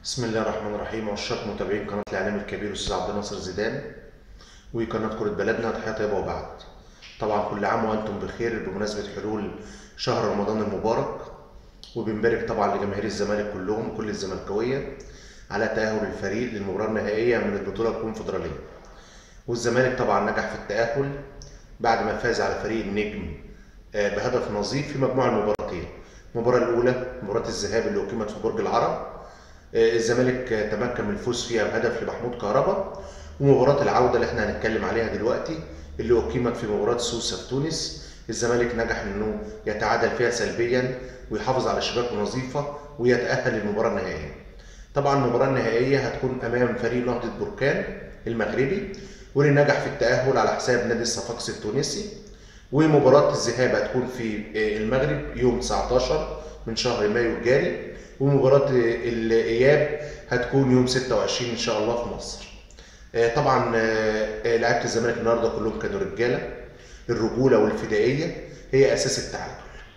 بسم الله الرحمن الرحيم عشاق متابعين قناة الإعلام الكبير الأستاذ عبد الناصر زيدان وقناة كرة بلدنا تحية طيبة وبعد طبعا كل عام وأنتم بخير بمناسبة حلول شهر رمضان المبارك وبنبارك طبعا لجماهير الزمالك كلهم كل الزملكاوية على تأهل الفريق للمباراة النهائية من البطولة الكونفدرالية والزمالك طبعا نجح في التأهل بعد ما فاز على فريق النجم آه، بهدف نظيف في مجموع المباراتين المباراة الأولى مباراة الذهاب اللي أقيمت في برج العرب آه، الزمالك آه، تمكن من الفوز فيها بهدف لمحمود كهربا ومباراة العودة اللي احنا هنتكلم عليها دلوقتي اللي أقيمت في مباراة سوسة في تونس الزمالك نجح انه يتعادل فيها سلبيا ويحافظ على شباكه نظيفة ويتأهل للمباراة النهائية. طبعا المباراة النهائية هتكون أمام فريق نهضة بركان المغربي واللي نجح في التأهل على حساب نادي الصفاقسي التونسي ومباراة الذهاب هتكون في آه، المغرب يوم 19 من شهر مايو الجاري ومباراة الإياب هتكون يوم 26 إن شاء الله في مصر. آه، طبعا آه، آه، لعيبة الزمالك النهارده كلهم كانوا رجالة الرجولة والفدائية هي أساس التعادل.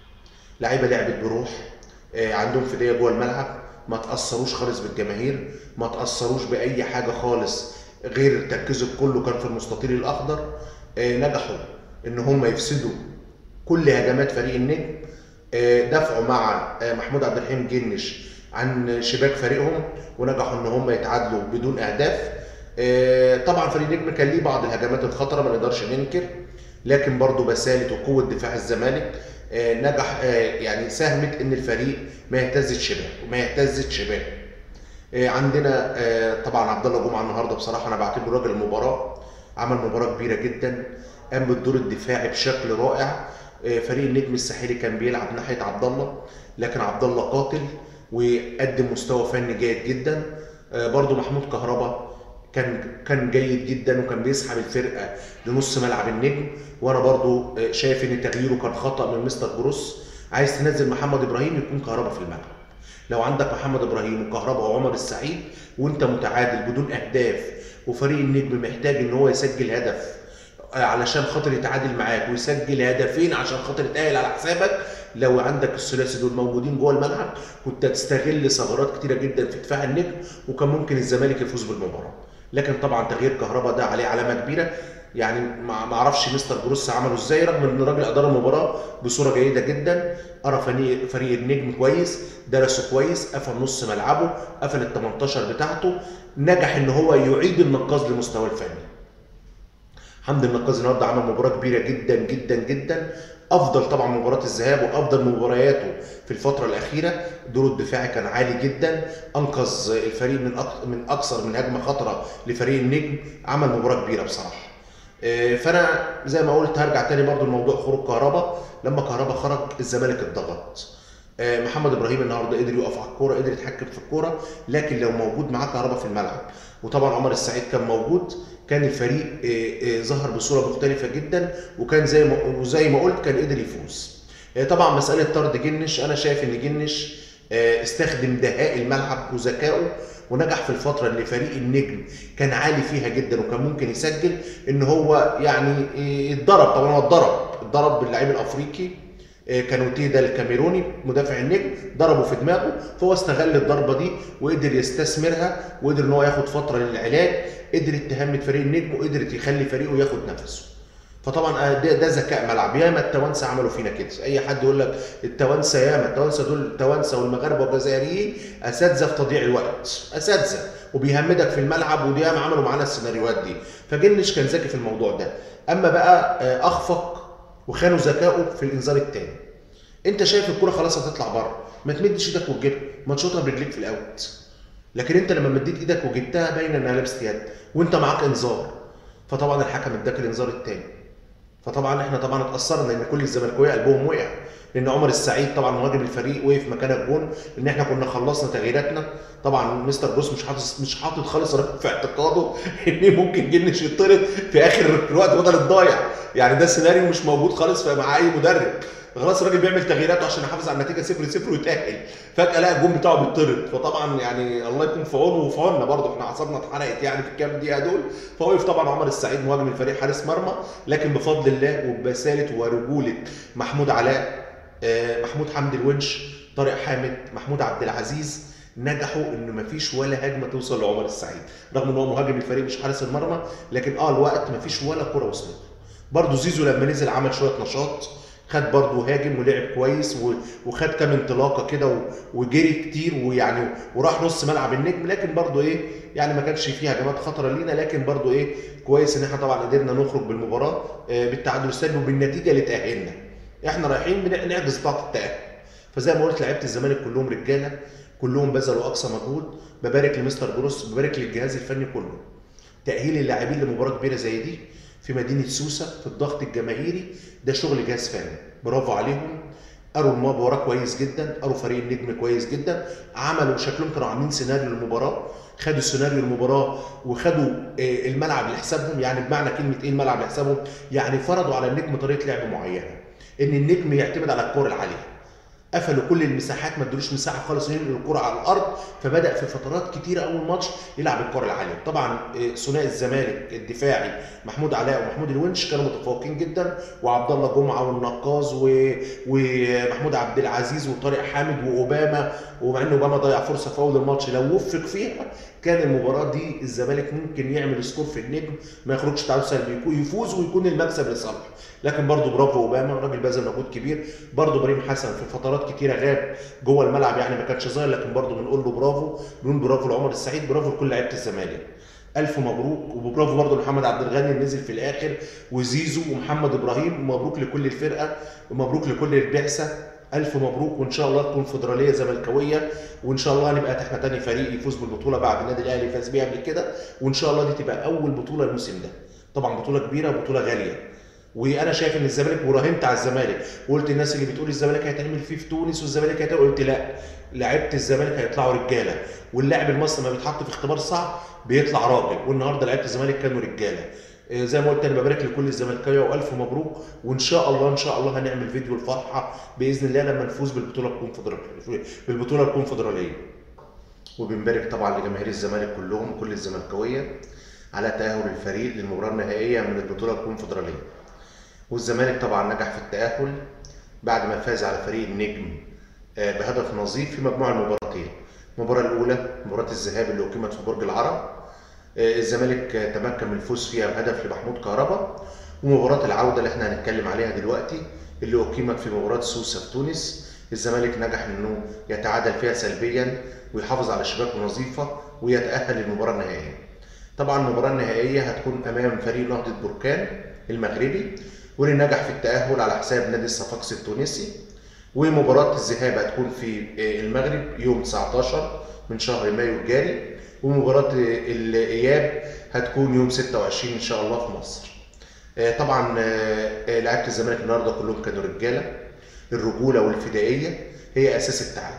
لعيبة لعبت بروح آه، عندهم فدائية جوه الملعب ما تأثروش خالص بالجماهير ما تأثروش بأي حاجة خالص غير تركيزهم كله كان في المستطيل الأخضر آه، نجحوا إن هم يفسدوا كل هجمات فريق النجم آه، دفعوا مع آه، محمود عبد الرحيم جنش عن شباك فريقهم ونجحوا ان هم يتعادلوا بدون اهداف آه، طبعا فريق النجم كان ليه بعض الهجمات الخطره ما نقدرش ننكر لكن برضو بساله وقوه دفاع الزمالك آه، نجح آه، يعني ساهمت ان الفريق ما يهتزش شباك وما يهتزش شباك آه، عندنا آه، طبعا عبد الله جمعه النهارده بصراحه انا بعتبره راجل المباراه عمل مباراه كبيره جدا قام بالدور الدفاعي بشكل رائع آه، فريق النجم الساحلي كان بيلعب ناحيه عبد الله لكن عبد الله قاتل وقدم مستوى فني جيد جدا آه، برضو محمود كهربا كان كان جيد جدا وكان بيسحب الفرقه لنص ملعب النجم وانا برضو آه، شايف ان تغييره كان خطا من مستر جروس عايز تنزل محمد ابراهيم يكون كهربا في الملعب لو عندك محمد ابراهيم وكهربا وعمر السعيد وانت متعادل بدون اهداف وفريق النجم محتاج ان هو يسجل هدف آه، علشان خاطر يتعادل معاك ويسجل هدفين عشان خاطر يتأهل على حسابك لو عندك الثلاثي دول موجودين جوه الملعب كنت هتستغل ثغرات كتيره جدا في دفاع النجم وكان ممكن الزمالك يفوز بالمباراه لكن طبعا تغيير كهربا ده عليه علامه كبيره يعني ما ما اعرفش مستر بروس عمله ازاي رغم ان الراجل ادار المباراه بصوره جيده جدا قرا فريق فريق النجم كويس درسه كويس قفل نص ملعبه قفل ال 18 بتاعته نجح ان هو يعيد النقاز لمستواه الفني حمدي النقاز النهارده عمل مباراه كبيره جدا جدا جدا افضل طبعا مباراه الذهاب وافضل مبارياته في الفتره الاخيره دوره الدفاعي كان عالي جدا انقذ الفريق من أك... من اكثر من هجمه خطره لفريق النجم عمل مباراه كبيره بصراحه آه، فانا زي ما قلت هرجع تاني برضو لموضوع خروج كهربا لما كهربا خرج الزمالك اتضغط آه، محمد ابراهيم النهارده قدر يقف على الكوره قدر يتحكم في الكوره لكن لو موجود معاه كهربا في الملعب وطبعا عمر السعيد كان موجود كان الفريق آه، آه، ظهر بصوره مختلفه جدا وكان زي ما وزي ما قلت كان قدر يفوز آه، طبعا مساله طرد جنش انا شايف ان جنش آه، استخدم دهاء الملعب وذكائه ونجح في الفتره اللي فريق النجم كان عالي فيها جدا وكان ممكن يسجل ان هو يعني آه، اتضرب طبعا هو اتضرب اتضرب باللعيب الافريقي آه، كانوتيه ده الكاميروني مدافع النجم ضربه في دماغه فهو استغل الضربه دي وقدر يستثمرها وقدر ان هو ياخد فتره للعلاج قدرت تهمت فريق النجم وقدرت يخلي فريقه ياخد نفسه فطبعا آه، ده, ده ذكاء ملعب ياما التوانسه عملوا فينا كده اي حد يقول لك التوانسه ياما التوانسه دول التوانسه والمغاربه والجزائريين اساتذه في تضييع الوقت اساتذه وبيهمدك في الملعب ودي ياما عملوا معانا السيناريوهات دي فجنش كان ذكي في الموضوع ده اما بقى آه، اخفق وخانوا ذكائه في الانذار الثاني انت شايف الكره خلاص هتطلع بره ما تمدش ايدك وتجيبها ما تشوطها برجليك في الاوت لكن انت لما مديت ايدك وجبتها باين انها لابسه يد وانت معاك انذار فطبعا الحكم اداك الانذار الثاني فطبعا احنا طبعا اتاثرنا ان كل الزملكاويه قلبهم وقع لان عمر السعيد طبعا مهاجم الفريق وقف مكان الجون لان احنا كنا خلصنا تغييراتنا طبعا مستر بروس مش حاطط مش حاطط خالص في اعتقاده ان ممكن جنش يطرد في اخر الوقت بدل الضايع يعني ده سيناريو مش موجود خالص مع اي مدرب خلاص الراجل بيعمل تغييراته عشان يحافظ على النتيجه 0 0 ويتاهل فجاه لقى الجون بتاعه بيطرد فطبعا يعني الله يكون في عونه وفي عوننا برضه احنا اعصابنا اتحرقت يعني في الكام دقيقه دول فوقف طبعا عمر السعيد مهاجم الفريق حارس مرمى لكن بفضل الله وبساله ورجوله محمود علاء آه، محمود حمدي الونش طارق حامد محمود عبد العزيز نجحوا ان مفيش ولا هجمه توصل لعمر السعيد رغم ان هو مهاجم الفريق مش حارس المرمى لكن اه الوقت مفيش ولا كره وصلت برضه زيزو لما نزل عمل شويه نشاط خد برضه هاجم ولعب كويس و- وخد كام انطلاقه كده و- وجري كتير ويعني وراح نص ملعب النجم لكن برضه ايه يعني ما كانش فيه هجمات خطره لينا لكن برضه ايه كويس ان احنا طبعا قدرنا نخرج بالمباراه آه، بالتعادل السلبي وبالنتيجه اللي تاهلنا احنا رايحين بن- نعجز بتاعه التاهل فزي ما قلت لعيبه الزمالك كلهم رجاله كلهم بذلوا اقصى مجهود ببارك لمستر بروس ببارك للجهاز الفني كله تاهيل اللاعبين لمباراه كبيره زي دي في مدينه سوسه في الضغط الجماهيري ده شغل جهاز فني برافو عليهم قروا المباراه كويس جدا قروا فريق النجم كويس جدا عملوا شكلهم كانوا عاملين سيناريو للمباراه خدوا سيناريو المباراه وخدوا آه، الملعب لحسابهم يعني بمعنى كلمه ايه الملعب لحسابهم يعني فرضوا على النجم طريقه لعب معينه ان النجم يعتمد على الكور العاليه قفلوا كل المساحات ما ادولوش مساحه خالص ينقل الكره على الارض فبدا في فترات كتيره اول ماتش يلعب الكره العاليه طبعا آه، ثنائي الزمالك الدفاعي محمود علاء ومحمود الونش كانوا متفوقين جدا وعبد الله جمعه والنقاز و... ومحمود عبد العزيز وطارق حامد واوباما ومع ان اوباما ضيع فرصه في اول الماتش لو وفق فيها كان المباراه دي الزمالك ممكن يعمل سكور في النجم ما يخرجش تعادل سلبي يكون- يفوز ويكون المكسب لصالحه لكن برضه برافو اوباما راجل بذل مجهود كبير برضه ابراهيم حسن في فترات كتيره غاب جوه الملعب يعني ما كانش ظاهر لكن برضه بنقول له برافو بنقول برافو لعمر السعيد برافو لكل لعيبه الزمالك الف مبروك وبرافو برضه لمحمد عبد الغني اللي نزل في الاخر وزيزو ومحمد ابراهيم مبروك لكل الفرقه ومبروك لكل البعثه الف مبروك وان شاء الله تكون فدراليه زملكاويه وان شاء الله هنبقى احنا تاني فريق يفوز بالبطوله بعد النادي الاهلي فاز بيها قبل كده وان شاء الله دي تبقى اول بطوله الموسم ده طبعا بطوله كبيره وبطوله غاليه وانا شايف ان الزمالك وراهنت على الزمالك وقلت الناس اللي بتقول الزمالك هيتعمل فيه في تونس والزمالك هيتعمل قلت لا لعيبه الزمالك هيطلعوا رجاله واللاعب المصري لما بيتحط في اختبار صعب بيطلع راجل والنهارده لعيبه الزمالك كانوا رجاله آه، زي ما قلت انا ببارك لكل الزملكاويه والف مبروك وان شاء الله ان شاء الله هنعمل فيديو الفرحه باذن الله لما نفوز بالبطوله الكونفدراليه بالبطوله الكونفدراليه وبنبارك طبعا لجماهير الزمالك كلهم كل الزملكاويه على تاهل الفريق للمباراه النهائيه من البطوله الكونفدراليه والزمالك طبعا نجح في التاهل بعد ما فاز على فريق النجم آه، بهدف نظيف في مجموع المباراتين المباراه الاولى مباراه الذهاب اللي اقيمت في برج العرب آه، الزمالك آه، تمكن من الفوز فيها بهدف لمحمود كهربا ومباراه العوده اللي احنا هنتكلم عليها دلوقتي اللي اقيمت في مباراه سوسه في تونس الزمالك نجح انه يتعادل فيها سلبيا ويحافظ على شباكه نظيفه ويتاهل للمباراه النهائيه طبعا المباراه النهائيه هتكون امام فريق نهضه بركان المغربي واللي نجح في التاهل على حساب نادي الصفاقسي التونسي ومباراه الذهاب هتكون في آه، المغرب يوم 19 من شهر مايو الجاري ومباراه آه، الاياب هتكون يوم 26 ان شاء الله في مصر آه، طبعا آه، آه، لعيبه الزمالك النهارده كلهم كانوا رجاله الرجوله والفدائيه هي اساس التعادل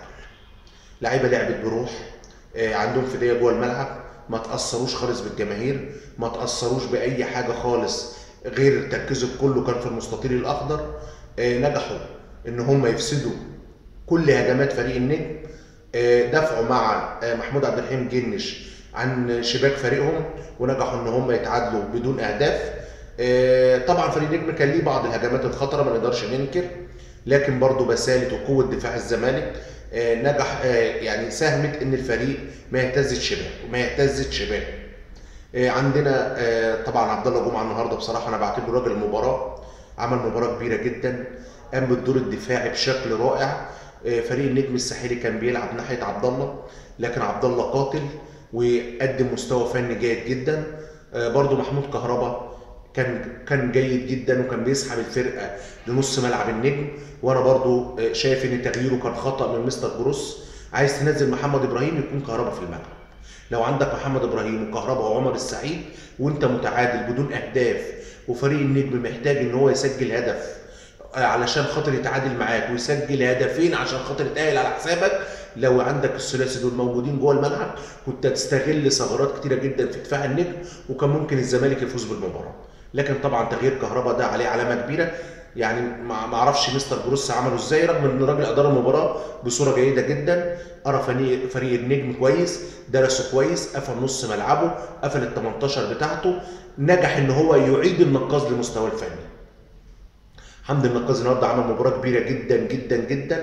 لعيبه لعبت بروح آه، عندهم فدائيه جوه الملعب ما تاثروش خالص بالجماهير ما تاثروش باي حاجه خالص غير تركيزهم كله كان في المستطيل الاخضر آه، نجحوا ان هم يفسدوا كل هجمات فريق النجم آه، دفعوا مع آه، محمود عبد الرحيم جنش عن شباك فريقهم ونجحوا ان هم يتعادلوا بدون اهداف آه، طبعا فريق النجم كان ليه بعض الهجمات الخطره ما نقدرش ننكر لكن برضه بساله وقوه دفاع الزمالك آه، نجح آه، يعني ساهمت ان الفريق ما يهتزش شباك وما يهتزش شباك آه، عندنا آه، طبعا عبد الله جمعه النهارده بصراحه انا بعتبره راجل المباراه عمل مباراه كبيره جدا قام بالدور الدفاعي بشكل رائع آه، فريق النجم الساحلي كان بيلعب ناحيه عبد الله لكن عبد الله قاتل وقدم مستوى فني جيد جدا آه، برضو محمود كهربا كان كان جيد جدا وكان بيسحب الفرقه لنص ملعب النجم وانا برضو آه، شايف ان تغييره كان خطا من مستر بروس عايز تنزل محمد ابراهيم يكون كهربا في الملعب لو عندك محمد ابراهيم وكهربا وعمر السعيد وانت متعادل بدون اهداف وفريق النجم محتاج ان هو يسجل هدف آه، علشان خاطر يتعادل معاك ويسجل هدفين عشان خاطر يتأهل على حسابك لو عندك الثلاثي دول موجودين جوه الملعب كنت هتستغل ثغرات كتيره جدا في دفاع النجم وكان ممكن الزمالك يفوز بالمباراه لكن طبعا تغيير كهربا ده عليه علامه كبيره يعني ما ما اعرفش مستر بروس عمله ازاي رغم ان الراجل ادار المباراه بصوره جيده جدا قرا فريق فريق النجم كويس درسه كويس قفل نص ملعبه قفل ال 18 بتاعته نجح ان هو يعيد النقاز لمستواه الفني حمدي النقاز النهارده عمل مباراه كبيره جدا جدا جدا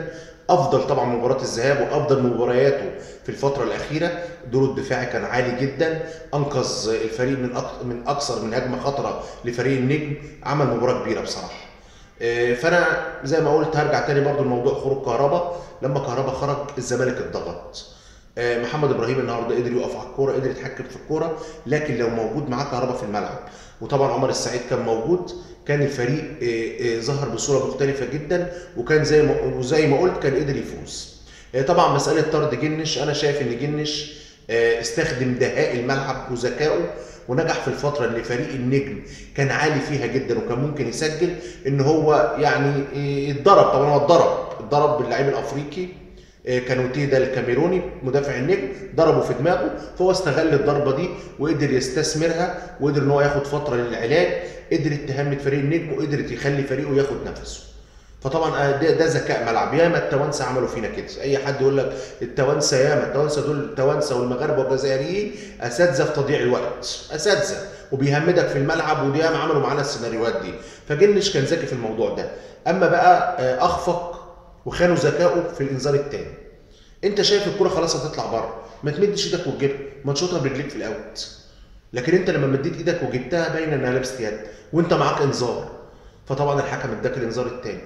افضل طبعا مباراه الذهاب وافضل مبارياته في الفتره الاخيره دوره الدفاعي كان عالي جدا انقذ الفريق من أك... من اكثر من هجمه خطره لفريق النجم عمل مباراه كبيره بصراحه آه، فانا زي ما قلت هرجع تاني برضو لموضوع خروج كهربا لما كهربا خرج الزمالك اتضغط آه، محمد ابراهيم النهارده قدر يقف على الكوره قدر يتحكم في الكوره لكن لو موجود معاه كهربا في الملعب وطبعا عمر السعيد كان موجود كان الفريق آه، آه، ظهر بصوره مختلفه جدا وكان زي ما وزي ما قلت كان قدر يفوز آه، طبعا مساله طرد جنش انا شايف ان جنش آه، استخدم دهاء الملعب وذكائه ونجح في الفتره اللي فريق النجم كان عالي فيها جدا وكان ممكن يسجل ان هو يعني آه، اتضرب طبعا هو اتضرب اتضرب باللعيب الافريقي آه، كانوتيه ده الكاميروني مدافع النجم ضربه في دماغه فهو استغل الضربه دي وقدر يستثمرها وقدر ان هو ياخد فتره للعلاج قدرت تهمت فريق النجم وقدرت يخلي فريقه ياخد نفسه فطبعا آه، ده, ده ذكاء ملعب ياما التوانسه عملوا فينا كده اي حد يقول لك التوانسه ياما التوانسه دول التوانسه والمغاربه والجزائريين اساتذه في تضييع الوقت اساتذه وبيهمدك في الملعب ودي ياما عملوا معانا السيناريوهات دي فجنش كان ذكي في الموضوع ده اما بقى آه، اخفق وخانوا ذكائه في الانذار الثاني انت شايف الكره خلاص هتطلع بره ما تمدش ايدك وتجيبها ما تشوطها برجليك في الاوت لكن انت لما مديت ايدك وجبتها باين انها لابسه يد وانت معاك انذار فطبعا الحكم اداك الانذار الثاني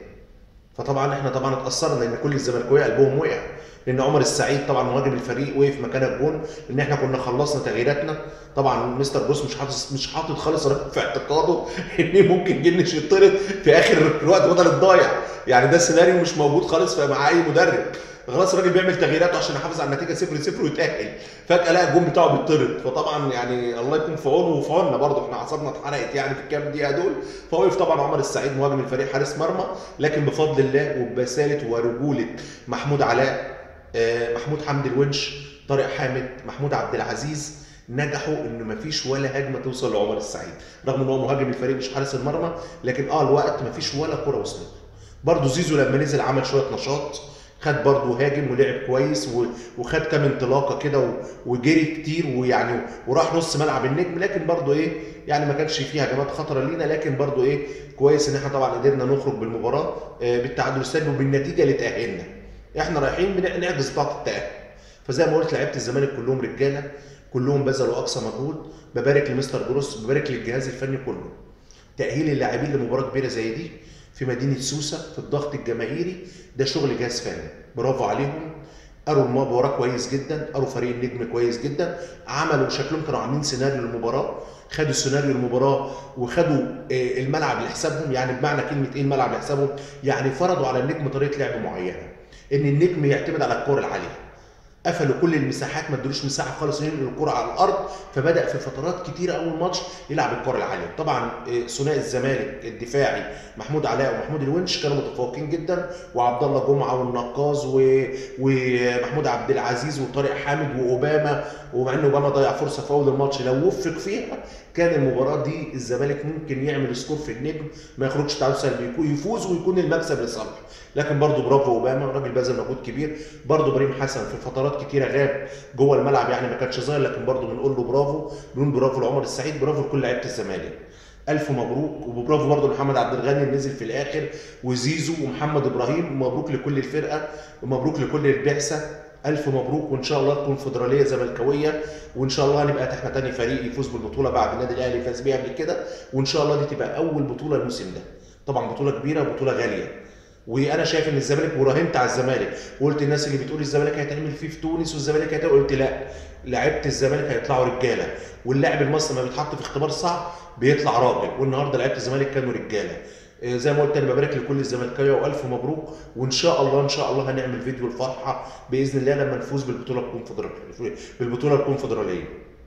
فطبعا احنا طبعا اتاثرنا لان كل الزملكاويه قلبهم وقع لان عمر السعيد طبعا مهاجم الفريق وقف مكان الجون لان احنا كنا خلصنا تغييراتنا طبعا مستر بوس مش حاطط مش حاطط خالص في اعتقاده ان ممكن جنش يطرد في اخر الوقت بدل الضايع يعني ده سيناريو مش موجود خالص مع اي مدرب خلاص الراجل بيعمل تغييراته عشان يحافظ على النتيجه 0 0 ويتاهل فجاه لقى الجون بتاعه بيطرد فطبعا يعني الله يكون في عونه وفي عوننا برضه احنا اعصابنا اتحرقت يعني في الكام دقيقه دول فوقف طبعا عمر السعيد مهاجم الفريق حارس مرمى لكن بفضل الله وببساله ورجوله محمود علاء آه، محمود حمدي الونش طارق حامد محمود عبد العزيز نجحوا ان مفيش ولا هجمه توصل لعمر السعيد رغم ان هو مهاجم الفريق مش حارس المرمى لكن اه الوقت مفيش ولا كره وصلت برضه زيزو لما نزل عمل شويه نشاط خد برضه هاجم ولعب كويس و- وخد كام انطلاقه كده و- وجري كتير ويعني وراح نص ملعب النجم لكن برضه ايه يعني ما كانش فيه هجمات خطره لينا لكن برضه ايه كويس ان احنا طبعا قدرنا نخرج بالمباراه آه، بالتعادل السلبي وبالنتيجه اللي تاهلنا احنا رايحين بن- نعجز بتاعه التاهل فزي ما قلت لعيبه الزمالك كلهم رجاله كلهم بذلوا اقصى مجهود ببارك لمستر بروس ببارك للجهاز الفني كله تاهيل اللاعبين لمباراه كبيره زي دي في مدينه سوسه في الضغط الجماهيري ده شغل جهاز فني برافو عليهم قروا المباراه كويس جدا قروا فريق النجم كويس جدا عملوا شكلهم كانوا عاملين سيناريو للمباراه خدوا سيناريو المباراه وخدوا آه، الملعب لحسابهم يعني بمعنى كلمه ايه الملعب لحسابهم يعني فرضوا على النجم طريقه لعب معينه ان النجم يعتمد على الكره العاليه قفلوا كل المساحات ما ادولوش مساحه خالص ينقل الكره على الارض فبدا في فترات كتيره اول ماتش يلعب الكره العاليه طبعا آه، ثنائي الزمالك الدفاعي محمود علاء ومحمود الونش كانوا متفوقين جدا وعبد الله جمعه والنقاز و... ومحمود عبد العزيز وطارق حامد واوباما ومع ان اوباما ضيع فرصه في اول الماتش لو وفق فيها كان المباراه دي الزمالك ممكن يعمل سكور في النجم ما يخرجش تعادل سلبي يكون- يفوز ويكون المكسب لصالحه لكن برضه برافو اوباما راجل بذل مجهود كبير برضه ابراهيم حسن في فترات كتيره غاب جوه الملعب يعني ما كانش ظاهر لكن برضه بنقول له برافو بنقول برافو لعمر السعيد برافو لكل لعيبه الزمالك الف مبروك وبرافو برضه لمحمد عبد الغني اللي نزل في الاخر وزيزو ومحمد ابراهيم مبروك لكل الفرقه ومبروك لكل البعثه الف مبروك وان شاء الله تكون فدراليه زملكاويه وان شاء الله هنبقى احنا تاني فريق يفوز بالبطوله بعد النادي الاهلي فاز بيها قبل كده وان شاء الله دي تبقى اول بطوله الموسم ده طبعا بطوله كبيره وبطوله غاليه وانا شايف ان الزمالك وراهنت على الزمالك وقلت الناس اللي بتقول الزمالك هيتعمل فيه في تونس والزمالك هيتعمل قلت لا لعيبه الزمالك هيطلعوا رجاله واللاعب المصري لما بيتحط في اختبار صعب بيطلع راجل والنهارده لعيبه الزمالك كانوا رجاله آه، زي ما قلت انا ببارك لكل الزملكاويه والف مبروك وان شاء الله ان شاء الله هنعمل فيديو الفرحه باذن الله لما نفوز بالبطوله الكونفدراليه بالبطوله الكونفدراليه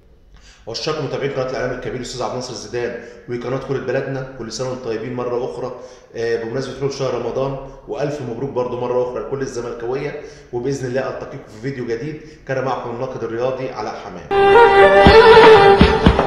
عشاق متابعين قناه الاعلام الكبير الاستاذ عبد الناصر زيدان وقناه كره بلدنا كل سنه وانتم طيبين مره اخرى آه، بمناسبه حلول شهر رمضان والف مبروك برضو مره اخرى لكل الزملكاويه وباذن الله التقيكم في فيديو جديد كان معكم الناقد الرياضي علاء حمام